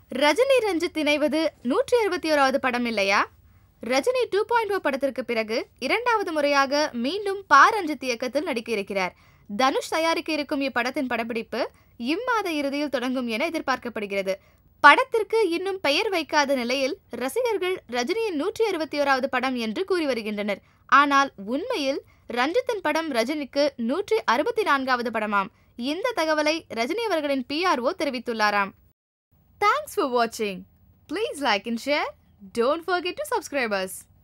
ரஜினி ரஞ்சித் இணைவது நூற்றி அறுபத்தி ஓராவது படம் இல்லையா ரஜினி டூ பாயிண்ட் ஓ படத்திற்கு பிறகு இரண்டாவது முறையாக மீண்டும் பா ரஞ்சித் இயக்கத்தில் நடிக்க இருக்கிறார் தனுஷ் தயாரிக்க இருக்கும் இப்படத்தின் படப்பிடிப்பு இம்மாத இறுதியில் தொடங்கும் என எதிர்பார்க்கப்படுகிறது படத்திற்கு இன்னும் பெயர் வைக்காத நிலையில் ரசிகர்கள் ரஜினியின் நூற்றி அறுபத்தி ஓராவது படம் என்று கூறி வருகின்றனர் ஆனால் உண்மையில் ரஞ்சித்தின் படம் ரஜினிக்கு நூற்றி அறுபத்தி நான்காவது படமாம் இந்த தகவலை ரஜினி அவர்களின் பிஆர்ஓ தெரிவித்துள்ளாராம் தேங்க்ஸ் ஃபார் வாட்சிங் please like and share don't forget to subscribers